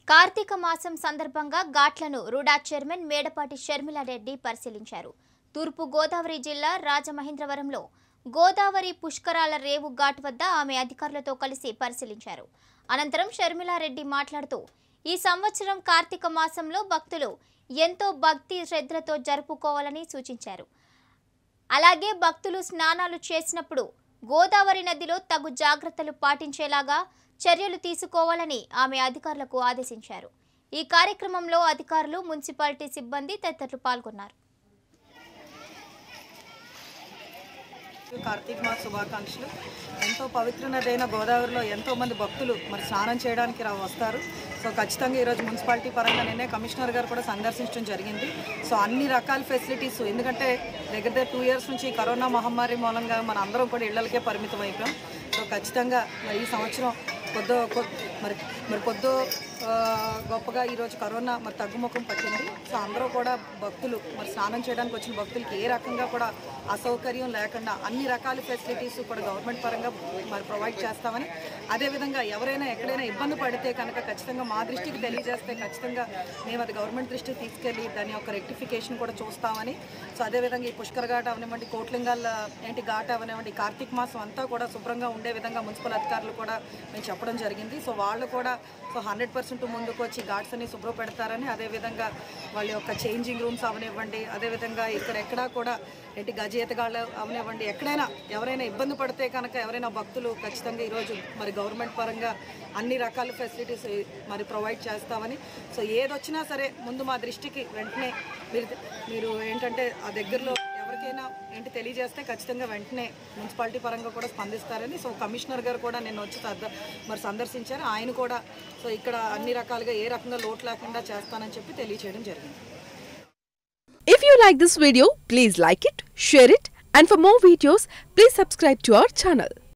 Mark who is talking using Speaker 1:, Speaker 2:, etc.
Speaker 1: కార్తీక మాసం సందర్భంగా ఘాట్లను రుడా చైర్మన్ మేడపాటి షర్మిలారెడ్డి పరిశీలించారు తూర్పు గోదావరి జిల్లా రాజమహేంద్రవరంలో గోదావరి పుష్కరాల రేవు ఘాట్ వద్ద ఆమె అధికారులతో కలిసి పరిశీలించారు అనంతరం షర్మిలారెడ్డి మాట్లాడుతూ ఈ సంవత్సరం కార్తీక మాసంలో భక్తులు ఎంతో భక్తి శ్రద్ధలతో జరుపుకోవాలని సూచించారు అలాగే భక్తులు స్నానాలు చేసినప్పుడు గోదావరి నదిలో తగు జాగ్రత్తలు పాటించేలాగా చర్యలు తీసుకోవాలని ఆమె అధికారులకు ఆదేశించారు ఈ కార్యక్రమంలో అధికారులు మున్సిపాలిటీ సిబ్బంది తదితరులు పాల్గొన్నారు
Speaker 2: కార్తీక మాస శుభాకాంక్షలు ఎంతో పవిత్రనదైన గోదావరిలో ఎంతో మంది భక్తులు మరి స్నానం చేయడానికి రా వస్తారు సో ఖచ్చితంగా ఈరోజు మున్సిపాలిటీ పరంగా నిన్నే కమిషనర్ గారు కూడా సందర్శించడం జరిగింది సో అన్ని రకాల ఫెసిలిటీస్ ఎందుకంటే దగ్గర దగ్గర టూ ఇయర్స్ నుంచి ఈ కరోనా మహమ్మారి మూలంగా మన అందరం కూడా ఇళ్లకే పరిమితం అయిపోయాం సో ఖచ్చితంగా మరి ఈ సంవత్సరం కొద్దో కొ- మరి మరి కొద్దో ఆ, గొప్పగా ఈరోజు కరోనా మరి తగ్గుముఖం పట్టింది సో అందరూ కూడా భక్తులు మరి స్నానం చేయడానికి వచ్చిన భక్తులకి ఏ రకంగా కూడా అసౌకర్యం లేకుండా అన్ని రకాల ఫెసిలిటీస్ కూడా గవర్నమెంట్ పరంగా మరి ప్రొవైడ్ చేస్తామని అదేవిధంగా ఎవరైనా ఎక్కడైనా ఇబ్బంది పడితే కనుక ఖచ్చితంగా మా దృష్టికి తెలియజేస్తే ఖచ్చితంగా మేము అది గవర్నమెంట్ దృష్టికి తీసుకెళ్ళి దాని యొక్క రెక్టిఫికేషన్ కూడా చూస్తామని సో అదేవిధంగా ఈ పుష్కర్ ఘాట్ అవనివ్వండి కోట్లింగాల ఏంటి ఘాట్ అవనివ్వండి కార్తీక మాసం అంతా కూడా శుభ్రంగా ఉండే విధంగా మున్సిపల్ అధికారులు కూడా మేము చెప్పడం జరిగింది సో వాళ్ళు కూడా సో హండ్రెడ్ పర్సెంట్ ముందుకు వచ్చి ఘాట్స్ అన్ని శుభ్ర పెడతారని అదేవిధంగా వాళ్ళ యొక్క చేంజింగ్ రూమ్స్ అవనివ్వండి అదేవిధంగా ఇక్కడ ఎక్కడా కూడా ఏంటి గజేతగాళ్ళు అవనివ్వండి ఎక్కడైనా ఎవరైనా ఇబ్బంది పడితే కనుక ఎవరైనా భక్తులు ఖచ్చితంగా ఈరోజు మరి గవర్నమెంట్ పరంగా అన్ని రకాల ఫెసిలిటీస్ మరి ప్రొవైడ్ చేస్తామని సో ఏదొచ్చినా సరే ముందు మా దృష్టికి వెంటనే మీరు మీరు ఏంటంటే ఆ దగ్గరలో ఎవరికైనా ఏంటి తెలియజేస్తే ఖచ్చితంగా వెంటనే మున్సిపాలిటీ పరంగా కూడా స్పందిస్తారని సో కమిషనర్ గారు కూడా నేను వచ్చి సర్ద- మరి సందర్శించారు ఆయన కూడా సో ఇక్కడ అన్ని రకాలుగా ఏ రకంగా లోటు లేకుండా చేస్తానని చెప్పి తెలియచేయడం జరిగింది
Speaker 3: If you like this video, please like it, share it, and for more videos, please subscribe to our channel.